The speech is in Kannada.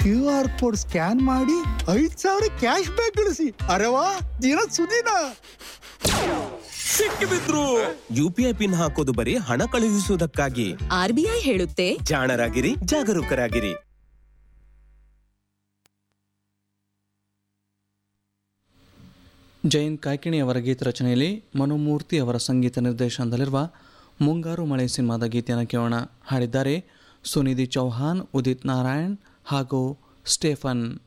ಕ್ಯೂ ಆರ್ ಕೋಡ್ ಸ್ಕ್ಯಾನ್ ಮಾಡಿ ಐದ್ ಸಾವಿರ ಕ್ಯಾಶ್ ಬ್ಯಾಕ್ ಗಳಿಸಿ ಅರೆವಾ ದಿನ ಸುದಿನ ಸಿಕ್ಕಿಬಿದ್ರು ಯು ಪಿ ಐ ಪಿನ್ ಹಾಕೋದು ಬರೀ ಹಣ ಕಳುಹಿಸುವುದಕ್ಕಾಗಿ ಆರ್ಬಿಐ ಹೇಳುತ್ತೆ ಜಾಣರಾಗಿರಿ ಜಾಗರೂಕರಾಗಿರಿ ಜೈನ್ ಕಾಯ್ಕಿಣಿ ಅವರ ಗೀತ ರಚನೆಯಲ್ಲಿ ಮನುಮೂರ್ತಿ ಅವರ ಸಂಗೀತ ನಿರ್ದೇಶನದಲ್ಲಿರುವ ಮುಂಗಾರು ಮಳೆ ಸಿನಿಮಾದ ಗೀತೆಯನ್ನು ಕೇಳೋಣ ಹಾಡಿದ್ದಾರೆ ಸುನಿಧಿ ಚೌಹಾನ್ ಉದಿತ್ ನಾರಾಯಣ್ ಹಾಗೂ ಸ್ಟೇಫನ್